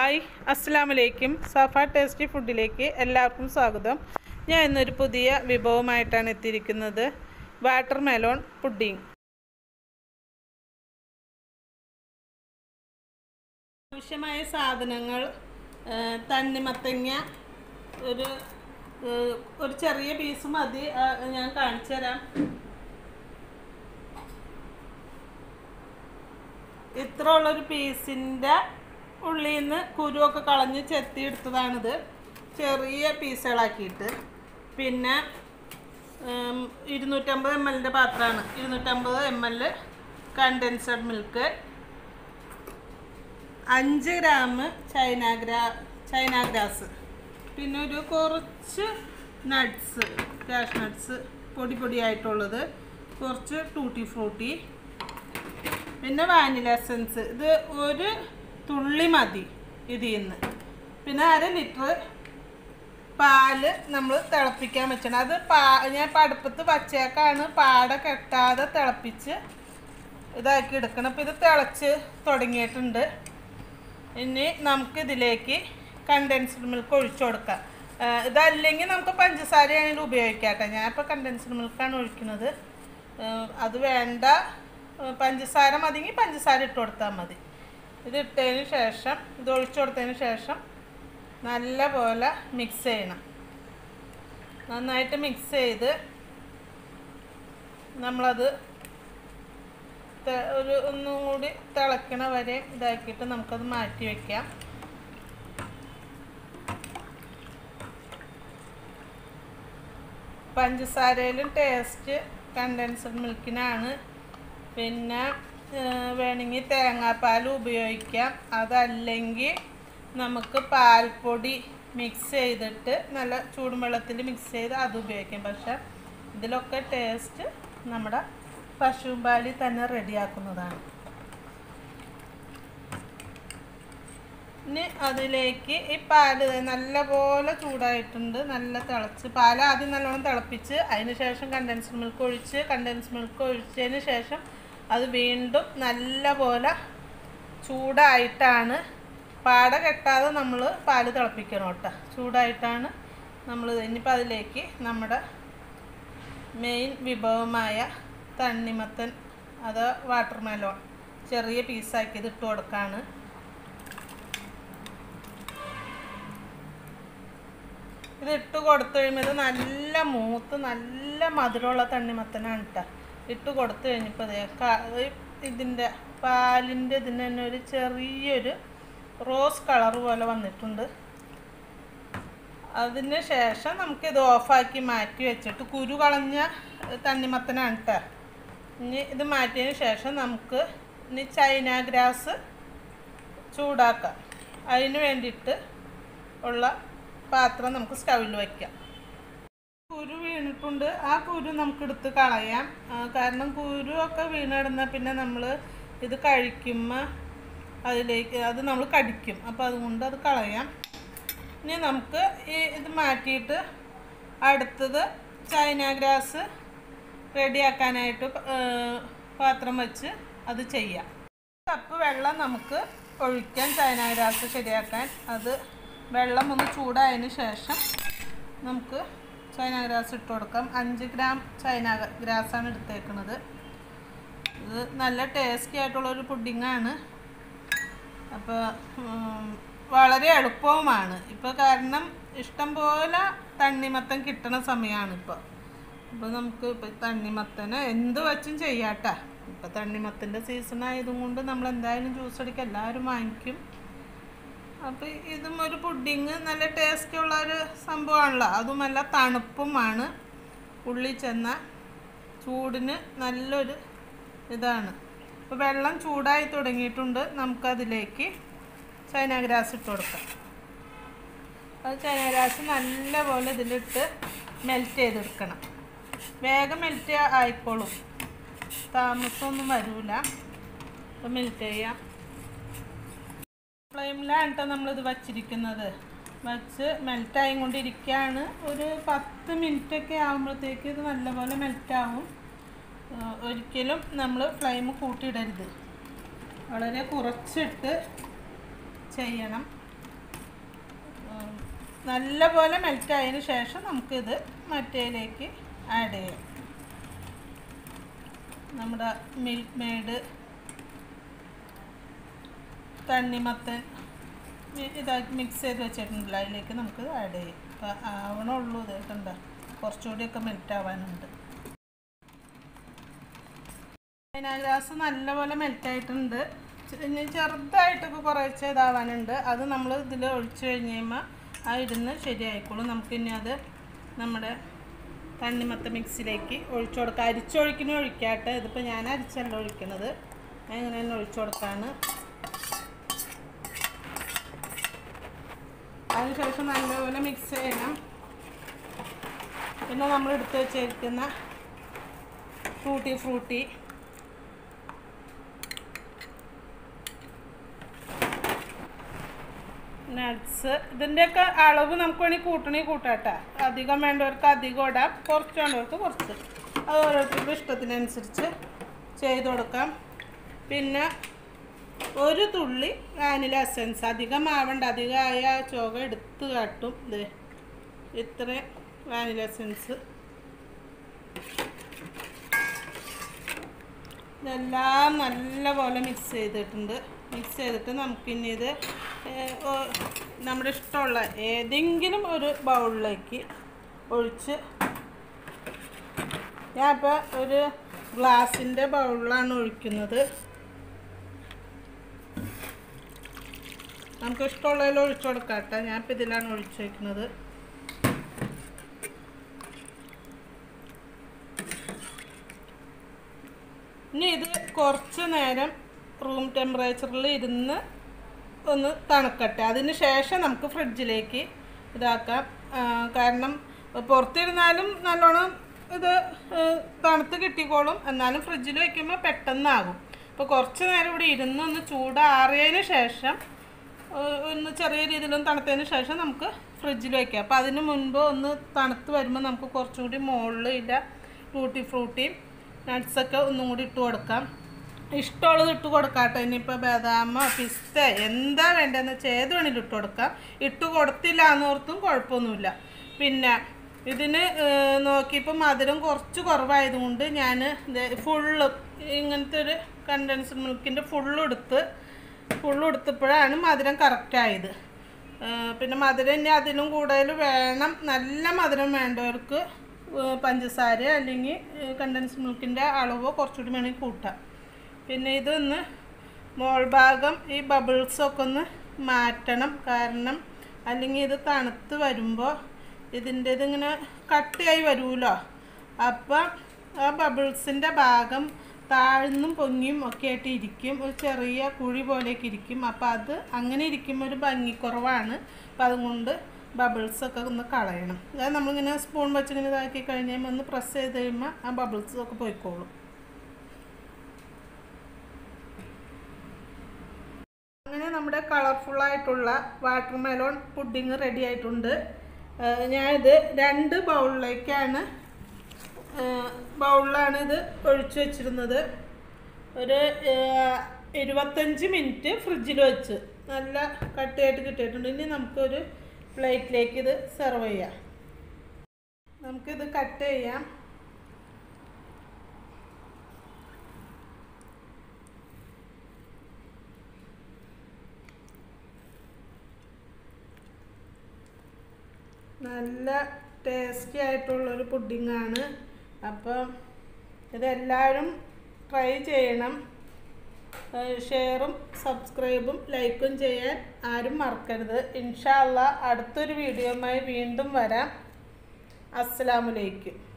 hi അസ്സാം വലൈക്കും സഫ tasty ഫുഡിലേക്ക് എല്ലാവർക്കും സ്വാഗതം ഞാൻ ഇന്നൊരു പുതിയ വിഭവമായിട്ടാണ് എത്തിയിരിക്കുന്നത് വാട്ടർ മെലോൺ പുഡിംഗ് ആവശ്യമായ സാധനങ്ങൾ ആ, തണ്ണിമത്തങ്ങ ഒരു ആ, ഒരു ചെറിയ പീസ് മതി ആ, ഞാൻ കാണിച്ചു തരാം ഇത്ര ഉള്ളൊരു പീസിൻ്റെ ഉള്ളിൽ നിന്ന് കുരുവൊക്കെ കളഞ്ഞ് ചെത്തി എടുത്തതാണിത് ചെറിയ പീസുകളാക്കിയിട്ട് പിന്നെ ഉം, ഇരുന്നൂറ്റമ്പത് എം എല്ലിൻ്റെ പാത്രമാണ് ഇരുന്നൂറ്റമ്പത് എം എൽ കണ്ടൻസഡ് മിൽക്ക് അഞ്ച് ഗ്രാം ചൈന ഗ്രാ ചൈന ഗ്രാസ് പിന്നെ ഒരു കുറച്ച് നട്ട്സ് കാഷ് നട്ട്സ് പൊടി പൊടിയായിട്ടുള്ളത് കുറച്ച് ടൂട്ടി ഫ്രൂട്ടി പിന്നെ വാനില എസൻസ് ഇത് ഒരു തുള്ളി മതി ഇതിൽ നിന്ന് പിന്നെ അര ലിറ്റർ പാല് നമ്മൾ തിളപ്പിക്കാൻ വെച്ചണം അത് പാ ഞാൻ ഇപ്പം അടുപ്പത്ത് വച്ചേക്കാണ് പാട കെട്ടാതെ തിളപ്പിച്ച് ഇതാക്കി എടുക്കണം അപ്പം ഇത് തിളച്ച് തുടങ്ങിയിട്ടുണ്ട് ഇനി നമുക്ക് ഇതിലേക്ക് കണ്ടൻസ്ഡ് മിൽക്ക് ഒഴിച്ചു കൊടുക്കാം ആ, ഇതല്ലെങ്കിൽ നമുക്ക് പഞ്ചസാര ആണെങ്കിലും ഉപയോഗിക്കാം കേട്ടോ ഞാൻ ഇപ്പോൾ കണ്ടൻസ്ഡ് മിൽക്കാണ് ഒഴിക്കുന്നത് ആ, അത് വേണ്ട ആ, പഞ്ചസാര മതിയെങ്കിൽ പഞ്ചസാര ഇട്ട് കൊടുത്താൽ മതി ഇത് ഇട്ടതിന് ശേഷം ഇത് ഒഴിച്ചു കൊടുത്തതിന് ശേഷം നല്ല പോലെ മിക്സ് ചെയ്യണം നന്നായിട്ട് മിക്സ് ചെയ്ത് നമ്മളത് തെ- ഒരു ഒന്നും കൂടി തിളക്കണ വരെ ഇതാക്കിയിട്ട് നമുക്കത് മാറ്റി വെക്കാം പഞ്ചസാരയിലും ടേസ്റ്റ് കണ്ടൻസ്ഡ് മിൽക്കിനാണ് പിന്നെ വേണമെങ്കിൽ തേങ്ങാപ്പാൽ ഉപയോഗിക്കാം അതല്ലെങ്കിൽ നമുക്ക് പാൽപ്പൊടി മിക്സ് ചെയ്തിട്ട് നല്ല ചൂടുവെള്ളത്തിൽ മിക്സ് ചെയ്ത് അത് ഉപയോഗിക്കാം പക്ഷെ ഇതിലൊക്കെ ടേസ്റ്റ് നമ്മുടെ പശുവും പാലിൽ തന്നെ റെഡിയാക്കുന്നതാണ് ഇനി അതിലേക്ക് ഈ പാല് ദേ നല്ലപോലെ ചൂടായിട്ടുണ്ട് നല്ല തിളച്ച് പാൽ ആദ്യം നല്ലോണം തിളപ്പിച്ച് അതിന് ശേഷം കണ്ടൻസ്ഡ് മിൽക്ക് ഒഴിച്ച് കണ്ടൻസ്ഡ് മിൽക്ക് ഒഴിച്ചതിന് ശേഷം അത് വീണ്ടും നല്ലപോലെ ചൂടായിട്ടാണ് പാട കെട്ടാതെ നമ്മൾ പാല് തിളപ്പിക്കണം കേട്ടോ ചൂടായിട്ടാണ് നമ്മൾ ഇനിയിപ്പോൾ അതിലേക്ക് നമ്മുടെ മെയിൻ വിഭവമായ തണ്ണിമത്തൻ അത് വാട്ടർ മെലോൺ ചെറിയ പീസാക്കിയത് ഇട്ട് കൊടുക്കാണ് ഇത് ഇട്ട് കൊടുത്തു കഴിയുമ്പോൾ ഇത് നല്ല മൂത്ത് നല്ല മധുരമുള്ള തണ്ണിമത്തനാണ് കേട്ടോ ഇട്ട് കൊടുത്തു കഴിഞ്ഞപ്പോൾ ദേ ക- ഈ ഇതിൻ്റെ പാലിൻ്റെ ഇതിന് തന്നെ ഒരു ചെറിയൊരു റോസ് കളർ പോലെ വന്നിട്ടുണ്ട് അതിന് ശേഷം നമുക്കിത് ഓഫാക്കി മാറ്റി വെച്ചിട്ട് കുരു കളഞ്ഞ തണ്ണിമത്തനാണ് കേട്ടോ ഇനി ഇത് മാറ്റിയതിന് ശേഷം നമുക്ക് ഇനി ചൈന ഗ്രാസ് ചൂടാക്കാം അതിന് വേണ്ടിയിട്ട് ഉള്ള പാത്രം നമുക്ക് സ്റ്റൗവിൽ വയ്ക്കാം കുരു വീണിട്ടുണ്ട് ആ കുരു നമുക്ക് എടുത്ത് കളയാം ആ, കാരണം കുരു ഒക്കെ വീണിടുന്ന പിന്നെ നമ്മൾ ഇത് കഴിക്കുമ്പോൾ അതിലേക്ക് അത് നമ്മൾ കടിക്കും അപ്പോൾ അതുകൊണ്ട് അത് കളയാം ഇനി നമുക്ക് ഈ ഇത് മാറ്റിയിട്ട് അടുത്തത് ചൈന ഗ്രാസ് റെഡിയാക്കാനായിട്ട് പ- ഏ, പാത്രം വെച്ച് അത് ചെയ്യാം കപ്പ് വെള്ളം നമുക്ക് ഒഴിക്കാൻ ചൈന ഗ്രാസ് ശരിയാക്കാൻ അത് വെള്ളം ഒന്ന് ചൂടായതിന് ശേഷം നമുക്ക് ചൈന ഗ്രാസ് ഇട്ട് കൊടുക്കാം അഞ്ച് ഗ്രാം ചൈന ഗ്രാസാണ് എടുത്തേക്കുന്നത് ഇത് നല്ല ടേസ്റ്റി ആയിട്ടുള്ളൊരു പുഡിങ്ങാണ് അപ്പോൾ വളരെ എളുപ്പവുമാണ് ഇപ്പോൾ കാരണം ഇഷ്ടം പോലെ തണ്ണിമത്തൻ കിട്ടണ സമയമാണ് ഇപ്പോൾ അപ്പോൾ നമുക്ക് ഇപ്പോൾ തണ്ണിമത്തന് എന്ത് വെച്ചും ചെയ്യാട്ടാ ഇപ്പോൾ തണ്ണിമത്തൻ്റെ സീസൺ ആയതും കൊണ്ട് നമ്മൾ എന്തായാലും ജ്യൂസ് അടിക്കുക എല്ലാവരും വാങ്ങിക്കും അപ്പോൾ ഇതും ഒരു പുഡിങ് നല്ല ടേസ്റ്റ് ഉള്ള ഒരു സംഭവമാണല്ലോ അതുമല്ല തണുപ്പുമാണ് ഉള്ളിൽ ചെന്ന ചൂടിന് നല്ലൊരു ഇതാണ് അപ്പോൾ വെള്ളം ചൂടായി തുടങ്ങിയിട്ടുണ്ട് നമുക്കതിലേക്ക് ചൈന ഗ്രാസ് ഇട്ട് കൊടുക്കാം അത് ചൈന ഗ്രാസ് നല്ലപോലെ ഇതിലിട്ട് മെൽറ്റ് ചെയ്തെടുക്കണം വേഗം മെൽറ്റ് ആയിക്കോളും താമസമൊന്നും വരില്ല അപ്പോൾ മെൽറ്റ് ചെയ്യാം ഫ്ലെയിമിലാണ് കേട്ടോ നമ്മളിത് വച്ചിരിക്കുന്നത് വച്ച് മെൽറ്റായി കൊണ്ടിരിക്കുകയാണ് ഒരു പത്ത് മിനിറ്റൊക്കെ ആകുമ്പോഴത്തേക്ക് ഇത് നല്ലപോലെ മെൽറ്റാവും ഒരിക്കലും നമ്മൾ ഫ്ലെയിം കൂട്ടിയിടരുത് വളരെ കുറച്ചിട്ട് ചെയ്യണം നല്ലപോലെ മെൽറ്റ് ആയതിന് ശേഷം നമുക്കിത് മറ്റേലേക്ക് ആഡ് ചെയ്യാം നമ്മുടെ മിൽക്ക് മെയ്ഡ് തണ്ണിമത്തൻ ഇ- ഇതാക്കി മിക്സ് ചെയ്ത് വെച്ചിട്ടുണ്ടല്ലോ അതിലേക്ക് നമുക്ക് ആഡ് ചെയ്യാം അപ്പം ആവണുള്ളൂ ഇത് കണ്ട കുറച്ചുകൂടിയൊക്കെ മെൽറ്റ് ആവാനുണ്ട് ഗ്ലാസ് നല്ലപോലെ മെൽറ്റ് ആയിട്ടുണ്ട് ചെ- ഇനി ചെറുതായിട്ടൊക്കെ കുറച്ച് ഇതാവാനുണ്ട് അത് നമ്മൾ ഇതിൽ ഒഴിച്ച് കഴിഞ്ഞ് കഴിയുമ്പോൾ ആ ഇരുന്ന് ശരിയായിക്കോളും നമുക്കിനി അത് നമ്മുടെ തണ്ണിമത്ത മിക്സിലേക്ക് ഒഴിച്ചു കൊടുക്കാം അരിച്ചൊഴിക്കുന്ന ഒഴിക്കാട്ടെ ഇതിപ്പോൾ ഞാൻ അരിച്ചല്ല ഒഴിക്കണത് ഞാൻ ഇങ്ങനെ തന്നെ ഒഴിച്ചു കൊടുക്കാണ് അതിനുശേഷം നല്ലപോലെ മിക്സ് ചെയ്യണം പിന്നെ നമ്മൾ എടുത്ത് വെച്ചിരിക്കുന്ന ഫ്രൂട്ടി ഫ്രൂട്ടി നട്ട്സ് ഇതിൻ്റെയൊക്കെ അളവ് നമുക്ക് വേണമെങ്കിൽ കൂട്ടണമെങ്കിൽ കൂട്ടാട്ടോ അധികം വേണ്ടവർക്ക് അധികം ഇടാം കുറച്ച് വേണ്ടവർക്ക് കുറച്ച് അത് ഓരോരുത്തരുടെ ഇഷ്ടത്തിനനുസരിച്ച് ചെയ്ത് കൊടുക്കാം പിന്നെ ഒരു തുള്ളി വാനില എസൻസ് അധികം ആവണ്ട അധികമായ ആ ചോക എടുത്ത് കാട്ടും ഇത് ഇത്ര വാനില എസൻസ് ഇതെല്ലാം നല്ലപോലെ മിക്സ് ചെയ്തിട്ടുണ്ട് മിക്സ് ചെയ്തിട്ട് നമുക്കിനി ഇത് ഏഹ്, ഓ- നമ്മുടെ ഇഷ്ടമുള്ള ഏതെങ്കിലും ഒരു ബൗളിലേക്ക് ഒഴിച്ച് ഞാൻ ഇപ്പോൾ ഒരു ഗ്ലാസിൻ്റെ ബൗളിലാണ് ഒഴിക്കുന്നത് നമുക്ക് ഇഷ്ടമുള്ളതിൽ ഒഴിച്ചു കൊടുക്കാം കേട്ടോ ഞാൻ ഇപ്പം ഇതിലാണ് ഒഴിച്ചു വയ്ക്കുന്നത് ഇനി ഇത് കുറച്ച് നേരം റൂം ടെമ്പറേച്ചറിൽ ഇരുന്ന് ഒന്ന് തണുക്കട്ടെ അതിന് ശേഷം നമുക്ക് ഫ്രിഡ്ജിലേക്ക് ഇതാക്കാം ആ, കാരണം പുറത്തിരുന്നാലും നല്ലോണം ഇത് ഏ, തണുത്ത് കിട്ടിക്കോളും എന്നാലും ഫ്രിഡ്ജിൽ വയ്ക്കുമ്പോൾ പെട്ടെന്നാകും അപ്പോൾ കുറച്ച് നേരം ഇവിടെ ഇരുന്ന് ഒന്ന് ചൂടാറിയതിന് ശേഷം ഏ, ഒന്ന് ചെറിയ രീതിയിലൊന്ന് തണുത്തതിന് ശേഷം നമുക്ക് ഫ്രിഡ്ജിൽ വയ്ക്കാം അപ്പോൾ അതിന് മുൻപ് ഒന്ന് തണുത്ത് വരുമ്പോൾ നമുക്ക് കുറച്ചും കൂടി മുകളിൽ ഇല്ല ടൂട്ടി ഫ്രൂട്ടിയും നട്ട്സൊക്കെ ഒന്നും കൂടി ഇട്ട് കൊടുക്കാം ഇഷ്ടമുള്ളത് ഇട്ട് കൊടുക്കാം കേട്ടോ ഇനിയിപ്പോൾ ബദാമോ പിസ്ത എന്താ വേണ്ടതെന്ന് വെച്ചാൽ ഏത് വേണമെങ്കിലും ഇട്ട് കൊടുക്കാം ഇട്ട് കൊടുത്തില്ല എന്നോർത്തും കുഴപ്പമൊന്നുമില്ല പിന്നെ ഇതിന് ഏഹ്, നോക്കിയപ്പോൾ മധുരം കുറച്ച് കുറവായതുകൊണ്ട് ഞാൻ ഫുള്ള് ഇങ്ങനത്തെ ഒരു കണ്ടൻസ്ഡ് മിൽക്കിൻ്റെ ഫുള്ള് എടുത്ത് ഫുള്ള് എടുത്തപ്പോഴാണ് മധുരം കറക്റ്റായത് പിന്നെ മധുരം ഇനി അതിലും കൂടുതൽ വേണം നല്ല മധുരം വേണ്ടവർക്ക് ഏഹ്, പഞ്ചസാര അല്ലെങ്കിൽ കണ്ടൻസ് മിൽക്കിൻ്റെ അളവോ കുറച്ചുകൂടി വേണമെങ്കിൽ കൂട്ടാം പിന്നെ ഇതൊന്ന് മോൾ ഭാഗം ഈ ബബിൾസൊക്കെ ഒന്ന് മാറ്റണം കാരണം അല്ലെങ്കിൽ ഇത് തണുത്ത് വരുമ്പോൾ ഇതിൻ്റെ ഇതിങ്ങനെ കട്ടിയായി വരുമല്ലോ അപ്പം ആ ബബിൾസിൻ്റെ ഭാഗം താഴ്ന്നും പൊങ്ങിയും ഒക്കെ ആയിട്ട് ഇരിക്കും ഒരു ചെറിയ കുഴി പോലെയൊക്കെ ഇരിക്കും അപ്പം അത് അങ്ങനെ ഇരിക്കുമ്പോൾ ഒരു ഭംഗിക്കുറവാണ് അപ്പം അതുകൊണ്ട് ബബിൾസൊക്കെ ഒന്ന് കളയണം അതായത് നമ്മളിങ്ങനെ സ്പൂൺ വെച്ചിങ്ങനെ ഇതാക്കി കഴിഞ്ഞ് കഴിയുമ്പോൾ ഒന്ന് പ്രസ് ചെയ്ത് കഴിയുമ്പോൾ ആ ബബിൾസൊക്കെ പോയിക്കോളും അങ്ങനെ നമ്മുടെ കളർഫുൾ ആയിട്ടുള്ള വാട്ടർ മെലോൺ പുഡിങ് റെഡി ആയിട്ടുണ്ട് ഏഹ് ഞാനിത് രണ്ട് ബൗളിലേക്കാണ് ബൗളിലാണ് ഇത് ഒഴിച്ചു വെച്ചിരുന്നത് ഒരു ഏഹ്, ഇരുപത്തഞ്ച് മിനിറ്റ് ഫ്രിഡ്ജിൽ വെച്ച് നല്ല കട്ടിയായിട്ട് കിട്ടിയിട്ടുണ്ട് ഇനി നമുക്കൊരു പ്ലേറ്റിലേക്ക് ഇത് സെർവ് ചെയ്യാം നമുക്കിത് കട്ട് ചെയ്യാം നല്ല ടേസ്റ്റി ആയിട്ടുള്ളൊരു പുഡിങ്ങാണ് അപ്പം ഇതെല്ലാവരും ട്രൈ ചെയ്യണം ഷെയറും സബ്സ്ക്രൈബും ലൈക്കും ചെയ്യാൻ ആരും മറക്കരുത് ഇൻഷാല്ല അടുത്തൊരു വീഡിയോയുമായി വീണ്ടും വരാം അസ്സലാമലൈക്കും